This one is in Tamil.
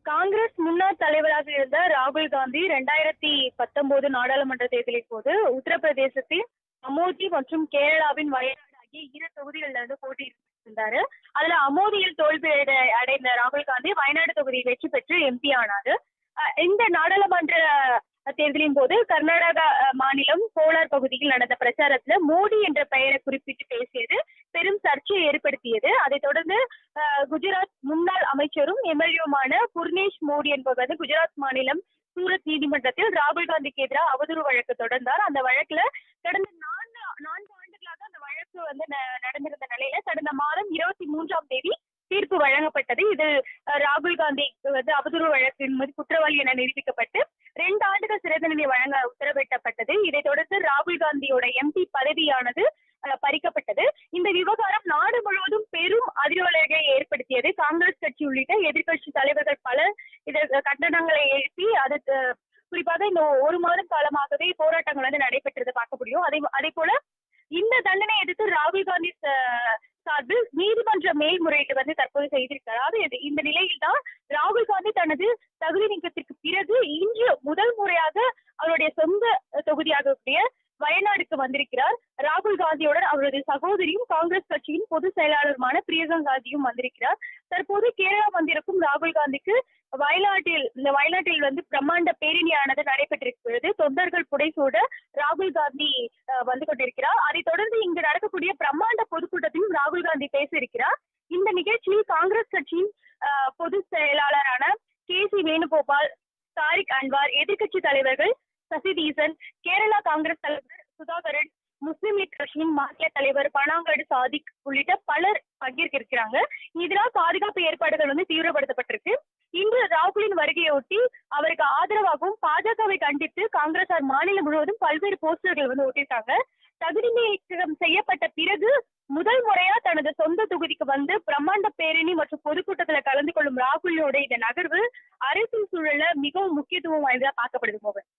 காங்கிரஸ் முன்னாள் தலைவராக இருந்த ராகுல் காந்தி ரெண்டாயிரத்தி பத்தொன்பது நாடாளுமன்ற தேர்தலின் போது உத்தரப்பிரதேசத்தின் அமோதி மற்றும் கேரளாவின் வயநாடு ஆகிய இரு தொகுதிகளில் இருந்து போட்டியிருந்தாரு அதுல அமோதியில் தோல்வி அடை- அடைந்த ராகுல் காந்தி வயநாடு தொகுதியில் வெற்றி பெற்று எம்பி ஆனாரு அஹ் இந்த நாடாளுமன்ற தேர்தலின் போது கர்நாடகா அஹ், மாநிலம் கோலார் பகுதியில் நடந்த பிரச்சாரத்துல மோடி என்ற பெயரை குறிப்பிட்டு பேசியது பெரும் சர்ச்சையை ஏற்படுத்தியது அதைத் தொடர்ந்து அஹ், குஜராத் முன்னாள் அமைச்சரும் எம்எல்ஏவுமான புர்னேஷ் மோடி என்பவர் வந்து குஜராத் மாநிலம் சூரத் நீதிமன்றத்தில் ராகுல் காந்திக்கு எதிராக அவதூறு வழக்கு தொடர்ந்தார் அந்த வழக்குல கடந்த நான்கு நான்கு ஆண்டுகளாக அந்த வழக்கு வந்து ந- நடந்திருந்த நிலையில கடந்த மாதம் இருபத்தி மூன்றாம் தேதி தீர்ப்பு வழங்கப்பட்டது இதில் அஹ், ராகுல் காந்திக்கு வந்து அவதூறு வழக்கின் மீது குற்றவாளி என நிரூபிக்கப்பட்டு ரெண்டு ஆண்டுகள் சிறை தண்டனை வழங்க உத்தரவிட்டப்பட்டது இதைத் தொடர்ந்து ராகுல் காந்தியோட எம்பி பதவியானது அஹ், பறிக்கப்பட்டது இந்த விவகாரம் நாடு முழுவதும் பெரும் அதிர்வலைகளை ஏற்படுத்தியது காங்கிரஸ் கட்சி உள்ளிட்ட எதிர்க்கட்சி தலைவர்கள் பலர் இதற்கு கண்டனங்களை எழுப்பி அது அஹ், குறிப்பாக இந்த ஒரு மாதம் காலமாகவே போராட்டங்கள் வந்து நடைபெற்றதை பார்க்க முடியும் அதே அதே போல இந்த தண்டனை எதிர்த்து ராகுல் காந்தி ச- சார்பில் நீதிமன்ற மேல்முறையீடு வந்து தற்போது செய்திருக்கிறார் அதாவது இது- இந்த நிலையில் தான் ராகுல் காந்தி தனது தகுதி நீக்கத்திற்கு பிறகு இன்று முதல் முறையாக அவருடைய சொந்த தொகுதியாகக்கூடிய வயநாடுக்கு வந்திருக்கிறார் ராகுல் காந்தியுடன் அவரது சகோதரியும் காங்கிரஸ் கட்சியின் பொதுச் செயலாளருமான பிரியங்கா காந்தியும் வந்திருக்கிறார் தற்போது கேரளா வந்திருக்கும் ராகுல் காந்திக்கு வயநாட்டில் இந்த வயநாட்டில் வந்து பிரம்மாண்ட பேரணியானது நடைபெற்றிருக்கிறது தொண்டர்கள் புடைசூட ராகுல் காந்தி அஹ், வந்து கொண்டிருக்கிறார் அதைத் தொடர்ந்து இங்கு நடக்கக்கூடிய பிரம்மாண்ட பொதுக்கூட்டத்திலும் ராகுல் காந்தி பேச இருக்கிறார் இந்த நிகழ்ச்சியில் காங்கிரஸ் கட்சியின் அஹ், பொதுச் செயலாளரான கே சி வேணுகோபால் தாரிக் அன்வார் எதிர்க்கட்சி தலைவர்கள் சசிதீசன் கேரளா காங்கிரஸ் தலைவர் சுதாகரன் முஸ்லிம் லீக் கட்சியின் மாநில தலைவர் பனாங்கடு சாதிக் உள்ளிட்ட பலர் பங்கேற்க இருக்கிறாங்க இதனால் பாதுகாப்பு ஏற்பாடுகள் வந்து தீவிரப்படுத்தப்பட்டிருக்கு இன்று ராகுலின் வருகையொட்டி அவருக்கு ஆதரவாகவும் பாஜகவை கண்டித்து காங்கிரசார் மாநிலம் முழுவதும் பல்வேறு போஸ்டர்கள் வந்து ஒட்டியிருக்காங்க தகுதி நீக்கம் செய்யப்பட்ட பிறகு முதல் முறையா தனது சொந்த தொகுதிக்கு வந்து பிரம்மாண்ட பேரணி மற்றும் பொதுக்கூட்டத்துல கலந்து கொள்ளும் ராகுலோட இந்த நகர்வு அரசியல் சூழல்ல மிகவும் முக்கியத்துவம் வாய்ந்ததா பார்க்கப்படுது மோகன்